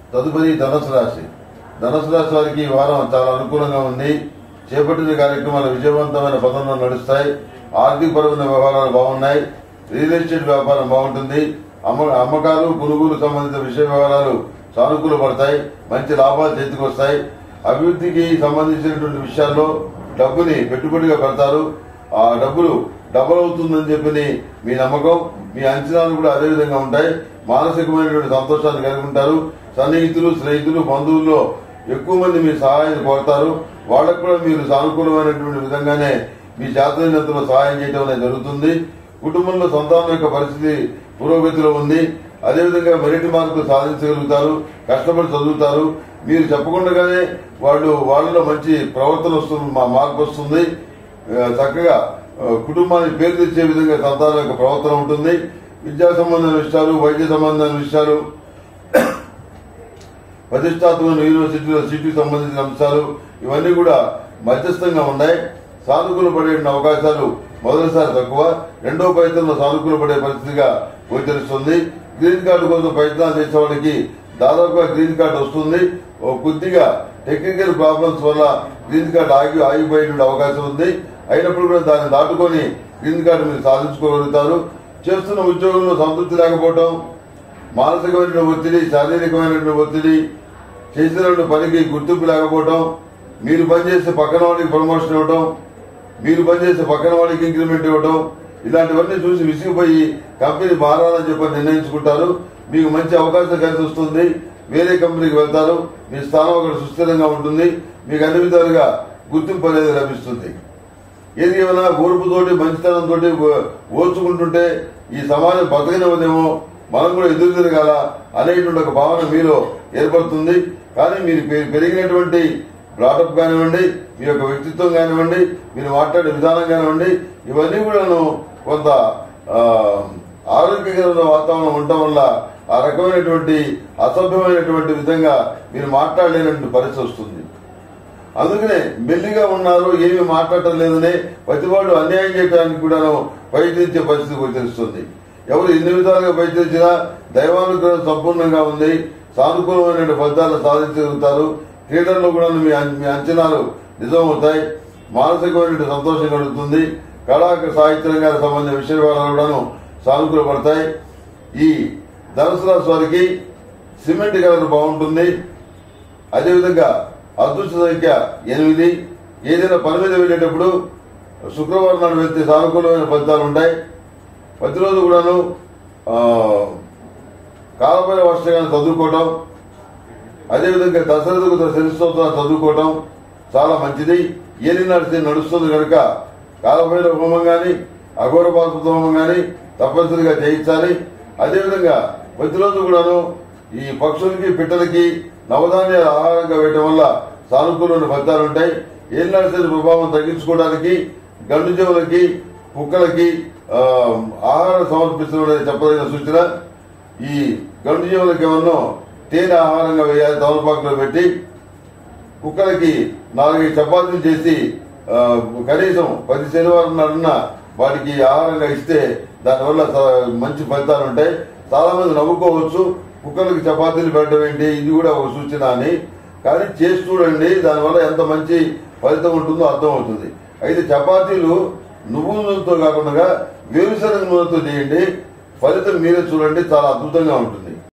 తదుపరి ధనుసు రాశి ధనుసు రాశి వారికి ఈ వారం చాలా అనుకూలంగా ఉంది చేపట్టిన కార్యక్రమాలు విజయవంతమైన పదంలో నడుస్తాయి ఆర్థిక పరమైన వ్యవహారాలు బాగున్నాయి రియల్ ఎస్టేట్ వ్యాపారం బాగుంటుంది అమ్మ అమ్మకాలు కొనుగోలు సంబంధిత విషయ వ్యవహారాలు సానుకూల పడతాయి మంచి లాభాలు చేతికొస్తాయి అభివృద్ధికి సంబంధించినటువంటి విషయాల్లో డబ్బుని పెట్టుబడిగా పెడతారు ఆ డబ్బులు డబల్ అవుతుందని చెప్పి మీ నమ్మకం మీ అంచనాలు కూడా అదే విధంగా ఉంటాయి మానసికమైనటువంటి సంతోషాన్ని కలిగి ఉంటారు సన్నిహితులు స్నేహితులు బంధువుల్లో ఎక్కువ మంది మీ సహాయాన్ని కోరతారు వాళ్ళకు కూడా మీరు సానుకూలమైనటువంటి విధంగానే మీ చేతనైనంతలో సహాయం చేయడం అనేది జరుగుతుంది కుటుంబంలో సంతానం యొక్క పరిస్థితి పురోగతిలో ఉంది అదేవిధంగా మెరిట్ మార్కులు సాధించగలుగుతారు కష్టపడి చదువుతారు మీరు చెప్పకుండానే వాళ్ళు వాళ్ళలో మంచి ప్రవర్తన వస్తుంది మా మార్పు వస్తుంది ఆ, చక్కగా ఆ, కుటుంబానికి పేరు తెచ్చే విధంగా సంతానం యొక్క ప్రవర్తన ఉంటుంది విద్యా సంబంధమైన విషయాలు వైద్య సంబంధమైన విషయాలు ప్రతిష్టాత్మక యూనివర్సిటీలో సీటుకు సంబంధించిన అంశాలు ఇవన్నీ కూడా మధ్యస్థంగా ఉన్నాయి సానుకూల పడే అవకాశాలు మొదటిసారి తక్కువ రెండో ప్రయత్నంలో సానుకూల పడే పరిస్థితిగా గోచరిస్తుంది గ్రీన్ కార్డు కోసం ప్రయత్నాలు చేసే వాళ్ళకి దాదాపుగా గ్రీన్ కార్డు వస్తుంది ఓ కొద్దిగా టెక్నికల్ ప్రాబ్లమ్స్ వల్ల గ్రీన్ కార్డు ఆగి ఆగిపోయే అవకాశం ఉంది అయినప్పుడు కూడా దాన్ని దాటుకొని గ్రీన్ కార్డు మీరు సాధించుకోగలుగుతారు చేస్తున్న ఉద్యోగంలో సంతృప్తి లేకపోవడం మానసికమైన ఒత్తిడి శారీరకమైన ఒత్తిడి చేసిన పనికి గుర్తింపు లేకపోవడం మీరు పనిచేసే పక్కన వాడికి ప్రమోషన్ ఇవ్వడం మీరు పనిచేసే పక్కన వాడికి ఇంక్రిమెంట్ ఇవ్వడం ఇలాంటివన్నీ చూసి విసిగిపోయి కంపెనీ మారాలని చెప్పి నిర్ణయించుకుంటారు మీకు మంచి అవకాశం కలిసి వస్తుంది వేరే కంపెనీకి వెళ్తారు మీ స్థానం అక్కడ సుస్థిరంగా ఉంటుంది మీకు అన్ని విధాలుగా గుర్తింపు అనేది లభిస్తుంది ఏది ఏమైనా ఓర్పుతోటి మంచితనంతోటి ఓ- ఓర్చుకుంటుంటే ఈ సమాజం బతకనివ్వదేమో మనం కూడా ఎదురు తిరగాల అనేటువంటి ఒక భావన మీలో ఏర్పడుతుంది కానీ మీరు పె- పెరిగినటువంటి బ్రాటప్ కానివ్వండి మీ యొక్క వ్యక్తిత్వం కానివ్వండి మీరు మాట్లాడే విధానం కానివ్వండి ఇవన్నీ కూడాను కొంత ఆ, ఆరోగ్యకరమైన వాతావరణం ఉండటం వల్ల ఆ రకమైనటువంటి అసభ్యమైనటువంటి విధంగా మీరు మాట్లాడలేనటువంటి పరిస్థితి వస్తుంది అందుకనే మెల్లిగా ఉన్నారు ఏమి మాట్లాడటం లేదని ప్రతివాడు అన్యాయం చేయడానికి కూడాను ప్రయత్నించే పరిస్థితి గోచరిస్తుంది ఎవరు ఎన్ని విధాలుగా ప్రయత్నించినా దైవానుగ్రహం సంపూర్ణంగా ఉంది సానుకూలమైన ఫలితాలు సాధించగలుగుతారు క్రీడల్లో కూడా మీ అం- మీ అంచనాలు నిజమవుతాయి మానసికమైన సంతోషం కలుగుతుంది కళా సాహిత్య రంగానికి సంబంధించిన విషయ వివరాలు కూడాను సానుకూల పడతాయి ఈ ధనుసు రాశి వారికి సిమెంట్ కలర్ బాగుంటుంది అదేవిధంగా అదృష్ట సంఖ్య ఎనిమిది ఏదైనా పని మీద వెళ్ళేటప్పుడు శుక్రవారం నాడు వెళ్తే సానుకూలమైన ఫలితాలు ఉంటాయి ప్రతిరోజు కూడాను ఆ, కాలపైన వర్షగాన్ని చదువుకోవటం అదేవిధంగా దశరథకు శని స్తోత్రాలు చదువుకోవటం చాలా మంచిది ఏలి నడిచి నడుస్తుంది కనుక కాలపైన హోమం గాని అఘోర పాత్ర హోమం గాని తప్పనిసరిగా చేయించాలి అదేవిధంగా ప్రతిరోజు కూడాను ఈ పక్షులకి పిట్టలకి నవధాన్యాల ఆహారంగా వేయటం వల్ల సానుకూలమైన ఫలితాలు ఉంటాయి ఏలి నడిచిన ప్రభావం తగ్గించుకోవడానికి గండు జీవులకి కుక్కలకి ఆ, ఆహారం సమర్పించడం చెప్పదగిన సూచన ఈ గండు జీవులకి ఏమన్నా తేనె ఆహారంగా వేయాలి తమలపాకులో పెట్టి కుక్కలకి నాలుగైదు చపాతీలు చేసి ఆ, కనీసం పది శనివారం నాడున్న వాటికి ఆహారంగా ఇస్తే దానివల్ల స- మంచి ఫలితాలు ఉంటాయి చాలా మంది నవ్వుకోవచ్చు కుక్కలకి చపాతీలు పెట్టడం ఏంటి ఇది కూడా ఒక సూచన అని కానీ చేసి చూడండి దానివల్ల ఎంత మంచి ఫలితం ఉంటుందో అర్థం అవుతుంది అయితే చపాతీలు నువ్వుల నూనెతో కాకుండా వేరుశనగ నూనెతో చేయండి ఫలితం మీరే చూడండి చాలా అద్భుతంగా ఉంటుంది